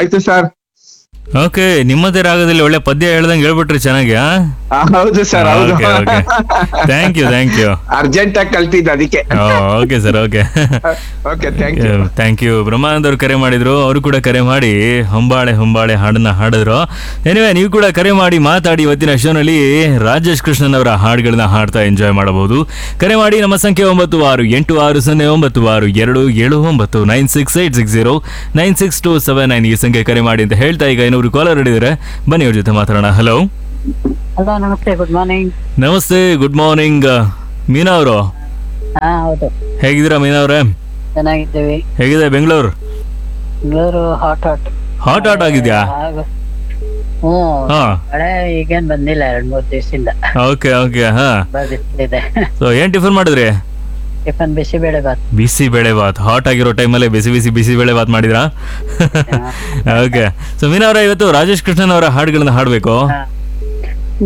ಆಯ್ತು sir okay ನಿಮ್ಮದೇ ರಾಗದಲ್ಲಿ ಒಳ್ಳೆ ಪದ್ಯ ಹೇಳ್ದಂಗೆ ಹೇಳ್ಬಿಟ್ರಿ ಚೆನ್ನಾಗಿ ಹೌದು ಸರ್ ಹೌದು okay okay thank you thank you urgent ಆಗಿ ಕಲ್ತಿದ್ದ ಅದಕ್ಕೆ okay sir okay okay thank you thank you Brahmanand ಅವ್ರು ಕರೆ ಮಾಡಿದ್ರು ಅವರು ಕೂಡ ಕರೆ ಮಾಡಿ ಹೊಂಬಾಳೆ ಹೊಂಬಾಳೆ ಹಾಡನ್ನ ಹಾಡಿದ್ರು ಎನಿವೆ ನೀವು ಕೂಡ ಕರೆ ಮಾಡಿ ಮಾತಾಡಿ ಇವತ್ತಿನ ಶೋನಲ್ಲಿ ರಾಜೇಶ್ ಕೃಷ್ಣನ್ ಅವರ ಹಾಡುಗಳನ್ನ ಹಾಡ್ತಾ ಎಂಜಾಯ್ ಮಾಡಬಹುದು ಕರೆ ಮಾಡಿ ನಮ್ಮ ಸಂಖ್ಯೆ ಒಂಬತ್ತು ಆರು ಎಂಟು ಆರು ಸೊನ್ನೆ ಒಂಬತ್ತು ಆರು ಎರಡು ಏಳು ಒಂಬತ್ತು nine six eight six zero nine six two seven nine ಈ ಸಂಖ್ಯೆ ಕರೆ ಮಾಡಿ ಅಂತ ಹೇಳ್ತಾ ಈಗ ಇನ್ನೊಬ್ರು ಕಾಲರ್ ಹಿಡಿದ್ರೆ ಬನ್ನಿ ಅವ್ರ ಜೊತೆ ಮಾತಾಡೋಣ hello hello namaste good morning namaste good morning Meena ಅವರು ಹಾ ಹೌದು ಹೇಗಿದ್ದೀರಾ ಮೀನಾ ಅವರೇ ಚೆನ್ನಾಗಿದ್ದೀವಿ ಹೇಗಿದೆ Bengaluru Bengaluru hot hot hot hot ಆಗಿದ್ಯಾ ಹ್ಮ್ ಹಾ ಮಳೆ ಈಗೇನ್ ಬಂದಿಲ್ಲ ಎರಡ್ ಮೂರ್ ದಿವಸದಿಂದ ಓಕೆ ಓಕೆ ಹಾ ಬಿಸಿಲಿದೆ ಸೊ ಏನ್ ಟಿಫನ್ ಮಾಡಿದ್ರಿ ಟಿಫನ್ ಬಿಸಿ ಬೇಳೆ ಬಾತ್ ಬಿಸಿ ಬೇಳೆ ಬಾತ್ ಹಾಟ್ ಆಗಿರೋ ಟೈಮಲ್ಲೇ ಬಿಸಿ ಬಿಸಿ ಬಿಸಿ ಬೇಳೆ ಬಾತ್ ಮಾಡಿದ್ರಾ ಓಕೆ ಸೊ ಮೀನಾ ಅವರ ಇವತ್ತು ರಾಜೇಶ್ ಕೃಷ್ಣನ್ ಅವರ ಹಾಡುಗಳನ್ನ ಹಾಡಬೇಕು ಹಾ